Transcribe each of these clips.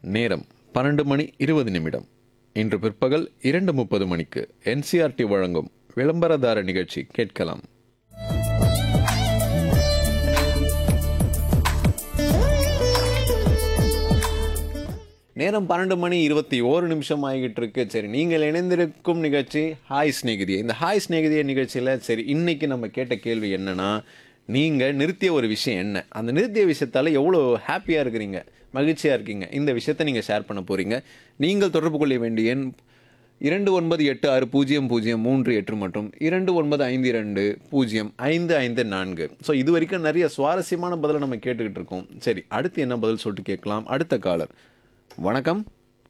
நேரம் பன்னெண்டு மணி இருபது நிமிடம் இன்று பிற்பகல் இரண்டு முப்பது மணிக்கு என்சிஆர்டி வழங்கும் விளம்பரதார நிகழ்ச்சி கேட்கலாம் நேரம் பன்னெண்டு மணி இருபத்தி ஓரு நிமிஷம் ஆகிட்டு இருக்கு சரி நீங்கள் இணைந்திருக்கும் நிகழ்ச்சி ஹாய் ஸ்நேகிதியே இந்த ஹாய் ஸ்நேகிதிய நிகழ்ச்சியில் சரி இன்னைக்கு நம்ம கேட்ட கேள்வி என்னன்னா நீங்கள் நிறுத்திய ஒரு விஷயம் என்ன அந்த நிறுத்திய விஷயத்தால எவ்வளோ ஹாப்பியாக இருக்கிறீங்க மகிழ்ச்சியாக இருக்கீங்க இந்த விஷயத்தை நீங்கள் ஷேர் பண்ண போகிறீங்க நீங்கள் தொடர்பு கொள்ள வேண்டிய எண் இரண்டு ஒன்பது எட்டு ஆறு பூஜ்ஜியம் பூஜ்ஜியம் மூன்று எட்டு மற்றும் இரண்டு ஒன்பது ஐந்து இரண்டு பூஜ்ஜியம் ஐந்து ஐந்து நான்கு ஸோ இது வரைக்கும் நிறைய சுவாரஸ்யமான பதிலை நம்ம கேட்டுக்கிட்டு இருக்கோம் சரி அடுத்து என்ன பதில் சொல்லிட்டு கேட்கலாம் அடுத்த காலர் வணக்கம்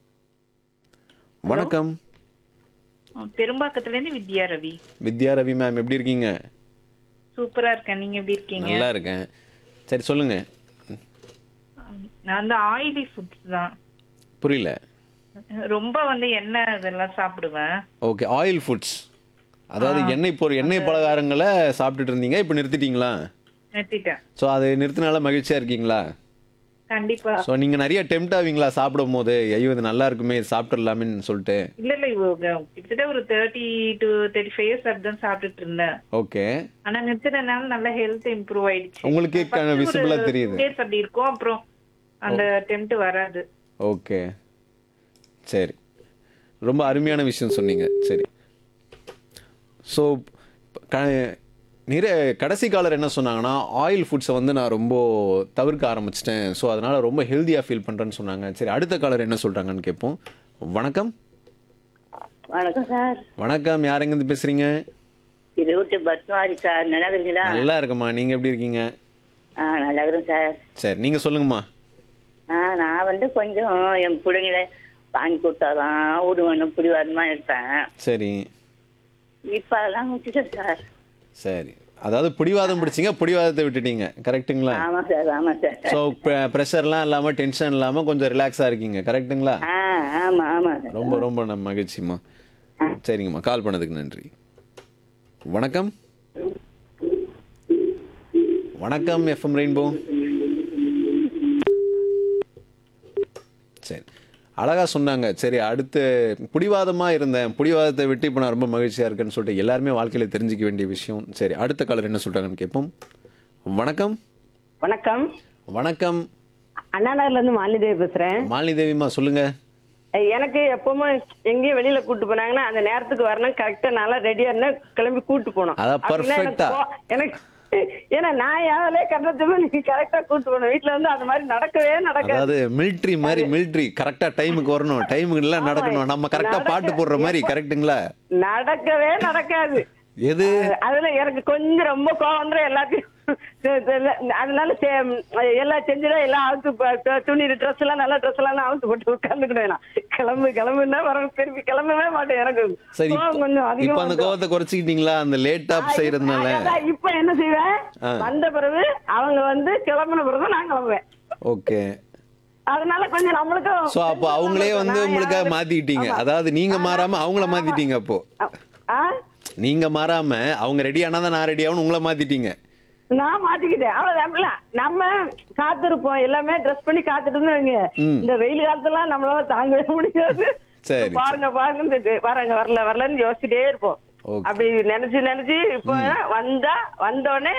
வணக்கம் பெரும்பாக்கத்துல இருந்து வித்யா ரவி வித்யா ரவி மேம் எப்படி இருக்கீங்க சூப்பரா இருக்கேன் நீங்க எப்படி இருக்கீங்க நல்லா இருக்கேன் சரி சொல்லுங்க நான் வந்து ஆயிலி ஃபுட்ஸ் தான் புரியல ரொம்ப வந்து எண்ணெய் இதெல்லாம் சாப்பிடுவேன் ஓகே ஆயில் ஃபுட்ஸ் அதாவது எண்ணெய் பொருள் எண்ணெய் பலகாரங்களை சாப்பிட்டுட்டு இருந்தீங்க இப்போ நிறுத்திட்டீங்களா நிறுத்திட்டேன் ஸோ அது நிறுத்தினால மகிழ்ச்சியாக இருக்கீங்களா கண்டிப்பா ஸோ நீங்கள் நிறைய டெம்ட் ஆவீங்களா சாப்பிடும் போது ஐயோ இது நல்லா இருக்குமே சாப்பிட்டுடலாமேன்னு சொல்லிட்டு இல்ல இல்ல இவங்க கிட்டத்தட்ட ஒரு thirty to thirty five years அப்படிதான் சாப்பிட்டுட்டு இருந்தேன் ஓகே ஆனா நிறுத்தினதுனால நல்ல ஹெல்த் இம்ப்ரூவ் ஆயிடுச்சு உங்களுக்கே விசிபிளாக தெரியுது டேஸ் அப்படி இருக்கும் அப்புறம் அந்த டெம்ட் வராது ஓகே சரி ரொம்ப அருமையான விஷயம் சொன்னீங்க சரி ஸோ நிறைய கடைசி காலர் என்ன சொன்னாங்கன்னா ஆயில் ஃபுட்ஸை வந்து நான் ரொம்ப தவிர்க்க ஆரம்பிச்சிட்டேன் ஸோ அதனால் ரொம்ப ஹெல்த்தியாக ஃபீல் பண்ணுறேன்னு சொன்னாங்க சரி அடுத்த காலர் என்ன சொல்கிறாங்கன்னு கேட்போம் வணக்கம் வணக்கம் சார் வணக்கம் யார் எங்கேருந்து பேசுகிறீங்க இருபத்தி பத்மாரி சார் நல்லா இருக்கீங்களா நல்லா இருக்கம்மா நீங்கள் எப்படி இருக்கீங்க ஆ நல்லா இருக்கிறேன் சார் சரி நீங்கள் சொல்லுங்கம்மா ஆ நான் வந்து கொஞ்சம் என் பிள்ளைங்கள வாங்கி கொடுத்தாதான் விடுவேன்னு பிடிவாதமா இருப்பேன் சரி இப்போ அதெல்லாம் வச்சுட்டேன் சார் சரி அதாவது பிடிவாதம் பிடிச்சிங்க பிடிவாதத்தை விட்டுட்டீங்க கரெக்ட்டுங்களா ஆமாம் சார் ஆமாம் சார் ஸோ ப்ரெஷர்லாம் இல்லாமல் டென்ஷன் இல்லாமல் கொஞ்சம் ரிலாக்ஸாக இருக்கீங்க கரெக்ட்டுங்களா ஆ ஆமாம் ஆமாம் சார் ரொம்ப ரொம்ப நம்ம மகிழ்ச்சிம்மா சரிங்கம்மா கால் பண்ணதுக்கு நன்றி வணக்கம் வணக்கம் எஃப்எம் ரெயின்போ சரி அழகா சொன்னாங்க சரி அடுத்து பிடிவாதமாக இருந்தேன் பிடிவாதத்தை விட்டு இப்போ நான் ரொம்ப மகிழ்ச்சியாக இருக்கேன்னு சொல்லிட்டு எல்லாருமே வாழ்க்கையில் தெரிஞ்சுக்க வேண்டிய விஷயம் சரி அடுத்த காலர் என்ன சொல்கிறாங்கன்னு கேட்போம் வணக்கம் வணக்கம் வணக்கம் அண்ணா நகர்ல இருந்து மாலிதேவி பேசுறேன் மாலினி தேவிம்மா சொல்லுங்க அஹ் எனக்கு எப்பவுமே எங்கேயும் வெளியில கூட்டு போனாங்கன்னா அந்த நேரத்துக்கு வரணும் கரெக்டா நல்லா ரெடியா இருந்தா கிளம்பி கூட்டு போகணும் அதான் அப்படின்னா எனக்கு perfect-ஆ. போ- எனக்கு ஏன்னா நான் யாராலே கண்டதுமே நீங்க கரெக்டா கூட்டு போகணும் வீட்டுல வந்து அந்த மாதிரி நடக்கவே நடக்காது அதாவது மிலிட்ரி மாதிரி மிலிட்ரி கரெக்டா டைமுக்கு வரணும் டைமுக்கு எல்லாம் நடக்கணும் நம்ம கரெக்டா நடக்க- பாட்டு போடுற மாதிரி கரெக்ட்டுங்களா நடக்கவே நடக்காது எது அஹ் அதுல எனக்கு கொஞ்சம் ரொம்ப கோவம் வந்துரும் எல்லாத்தையும் செ- செ- அதனால செ- எல்லாம் செஞ்சுடும் எல்லாம் அவுத்து ப- து- துணி ட்ரெஸ் எல்லாம் நல்ல ட்ரெஸ் எல்லாம் நான் அவுத்து போட்டு உட்காந்துக்கிடுவேன் நான். கிளம்பு கிளம்புன்னா வர திருப்பி கிளம்பவே மாட்டேன் எனக்கு சரி கோவம் கொஞ்சம் இப்ப அதிகமா அந்த வந்துரும். கோவத்தை குறைச்சிக்கிட்டீங்களா அந்த லேட் ஆப் செய்யறதுனால அதான் இப்ப என்ன செய்வேன் ஆ. வந்த பிறகு அவங்க வந்து கிளம்புன பிறகு நான் கிளம்புவேன் ஓகே அதனால கொஞ்சம் நம்மளுக்கும் சோ அப்போ அவங்களே வந்து நான் உங்களுக்காக யாரு- மாத்திக்கிட்டீங்க ஆமா. அதாவது நீங்க மாறாம அவங்கள மாத்திட்டீங்க அப்போ ஆ? நீங்க மாறாம அவங்க ரெடி ஆனாதான் நான் ரெடி ஆகணும் உங்களை மாத்திட்டீங்க நான் மாத்திக்கிட்டேன் அவ்வளவுதான் இல்ல நம்ம காத்திருப்போம் எல்லாமே ட்ரெஸ் பண்ணி காத்துட்டு வைங்க ம். இந்த வெயில் காலத்துலாம் நம்மளால தாங்கவே முடியாது சரி. பாருங்க பாருங்க வராங்க வரல வரலன்னு யோசிச்சுட்டே இருப்போம் Okay. அப்படி நினைச்சு நினைச்சு இப்போ வந்தா வந்த உடனே